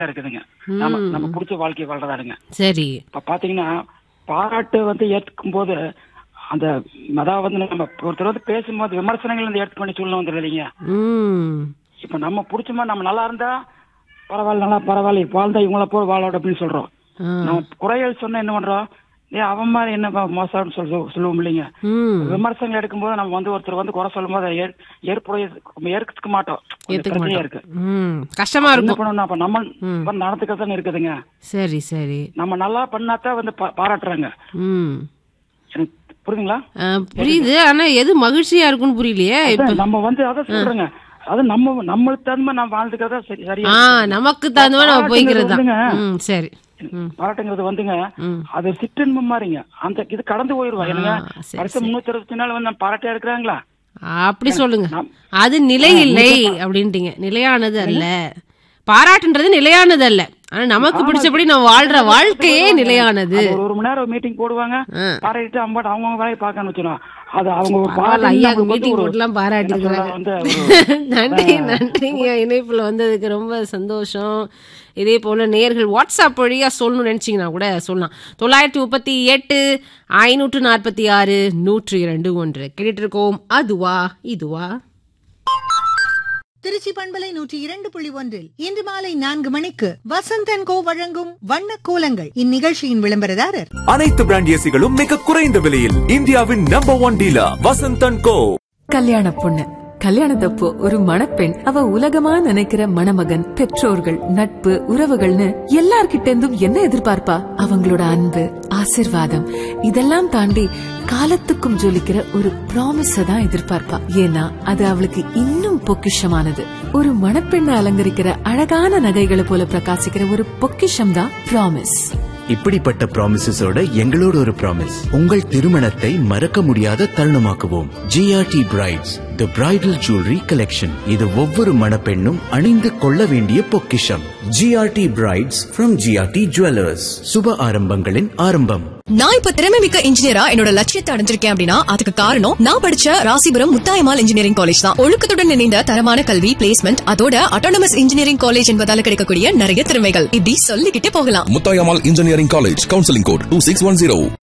இருக்குதுங்க நம்ம நம்ம பிடிச்ச வாழ்க்கை வாழ்றதாடுங்க சரி இப்ப பாத்தீங்கன்னா பாராட்டு வந்து ஏற்கும் போது அந்த அதாவது வந்து நம்ம ஒருத்தர் வந்து பேசும்போது விமர்சனங்கள் வந்து ஏற்க வேண்டிய சூழ்நிலை வந்துடுது இல்லைங்க ம் இப்ப நம்ம பிடிச்ச மாதிரி நம்ம நல்லா இருந்தா பரவாயில்ல நல்லா பரவாயில்ல வாழ்ந்தா இவங்கள போல வாழோட அப்படின்னு சொல்றோம் ஆ. நம்ம குறைகள் சொன்னா என்ன பண்றோம் ஏ அவன் மாதிரி என்ன பா- மோசம்னு சொல்ல சொல்லுவோம் இல்லைங்க ம் விமர்சனங்கள் எடுக்கும்போது நம்ம வந்து ஒருத்தர் வந்து குறை சொல்லும்போது அதை ஏற்- ஏற்புடைய ஏற்க மாட்டோம் கொஞ்சம் ஏத்துக்க பிரச்சனையா மாட்டோம் இருக்கு ம் கஷ்டமா என்ன இருக்கும் பண்ணணும் அப்ப நம்ம வந்து நடந்துக்கிறது தானே இருக்குதுங்க சரி சரி நம்ம நல்லா பண்ணாதான் வந்து பா- பாராட்டுறாங்க ம் எனக்கு புரியுதுங்களா ஆ, புரியுது ஆனா எது மகிழ்ச்சியா இருக்குன்னு புரியலையே இப்ப அதான் நம்ம வந்து அதை சொல்றேங்க அது நம்ம நம்மளுக்கு தகுந்த மாதிரி நம்ம வாழ்ந்துக்கிறதா சரி சரியா ஆ இருக்கு. நமக்கு தகுந்த மாதிரி நம்ம போய்க்கிறது தான் பாராட்டுங்கிறது ம் சரி பாராட்டுங்கிறது வந்துங்க ம். அது சிற்றின்பம் மாதிரிங்க அந்த இது கடந்து போயிருவா என்னங்க ஆ, சரி, அடுத்த முன்னூத்தி அறுபத்தி நாள் வந்து நம்ம பாராட்டியா இருக்கிறாங்களா அப்படி சொல்லுங்க நாம்- அது நிலை இல்லை அப்படின்ட்டீங்க நிலையானது அல்ல பாராட்டுன்றது நிலையானது அல்ல ஆனா நமக்கு பிடிச்சபடி நம்ம வாழ்ற வாழ்க்கையே நிலையானது அது ஒரு ஒரு மணி நேரம் மீட்டிங் போடுவாங்க ஆ. பாராட்டிட்டு அவங்க அவங்க வேலையை பார்க்கணும் வச்சுக்கணும் அது அவங்க ஒரு பரவாயில்ல, பாராட்டு ஐயாக்கு நமக்கு வந்து மீட்டிங் ஒரு- போட்டுலாம் பாராட்டி என்ன சொல்ல இருக்கிறாங்க வந்து ஒரு- நன்றி நன்றிங்க இணைப்புல வந்ததுக்கு ரொம்ப சந்தோஷம் இதே போல நேர்கள் வாட்ஸ்அப் வழியா சொல்லணும்னு நினைச்சீங்கன்னா கூட சொல்லலாம் தொள்ளாயிரத்தி முப்பத்தி எட்டு ஐநூற்று நாற்பத்தி ஆறு நூற்று இரண்டு ஒன்று கேட்டுட்டு இருக்கோம் அதுவா இதுவா திருச்சி பண்பலை நூற்றி இரண்டு புள்ளி ஒன்றில் இன்று மாலை நான்கு மணிக்கு வசந்தன் கோ வழங்கும் வண்ண கோலங்கள் இந்நிகழ்ச்சியின் விளம்பரதாரர் அனைத்து பிராண்ட் ஏசிகளும் மிக குறைந்த விலையில் இந்தியாவின் number one dealer Vasanthan co கல்யாண பொண்ணு கல்யாணத்தப்போ ஒரு மணப்பெண் அவ உலகமா நினைக்கிற மணமகன் பெற்றோர்கள் நட்பு உறவுகள்னு எல்லார்கிட்ட இருந்தும் என்ன எதிர்பார்ப்பா அவங்களோட அன்பு ஆசிர்வாதம் இதெல்லாம் தாண்டி காலத்துக்கும் ஜொலிக்கிற ஒரு ப்ராமிஸ தான் எதிர்பார்ப்பா ஏன்னா அது அவளுக்கு இன்னும் பொக்கிஷமானது ஒரு மணப்பெண்ணை அலங்கரிக்கிற அழகான நகைகளை போல பிரகாசிக்கிற ஒரு பொக்கிஷம் தான் ப்ராமிஸ் இப்படிப்பட்ட ப்ராமிசஸோட எங்களோட ஒரு ப்ராமிஸ் உங்கள் திருமணத்தை மறக்க முடியாத தருணமாக்குவோம் G R T brides the bridal jewellery collection இது ஒவ்வொரு மணப்பெண்ணும் அணிந்து கொள்ள வேண்டிய பொக்கிஷம் G R T brides from G R T jewellers சுப ஆரம்பங்களின் ஆரம்பம் நான் இப்ப திறமை மிக்க இன்ஜினியரா என்னோட லட்சியத்தை அடைஞ்சிருக்கேன் அப்படின்னா அதுக்கு காரணம் நான் படிச்ச ராசிபுரம் முத்தாயமால் இன்ஜினியரிங் காலேஜ் தான் ஒழுக்கத்துடன் இணைந்த தரமான கல்வி பிளேஸ்மெண்ட் அதோட அட்டானமஸ் இன்ஜினியரிங் காலேஜ் என்பதால கிடைக்கக்கூடிய நிறைய திறமைகள் இப்படி சொல்லிக்கிட்டே போகலாம் Muthayammal engineering college counselling code two six one zero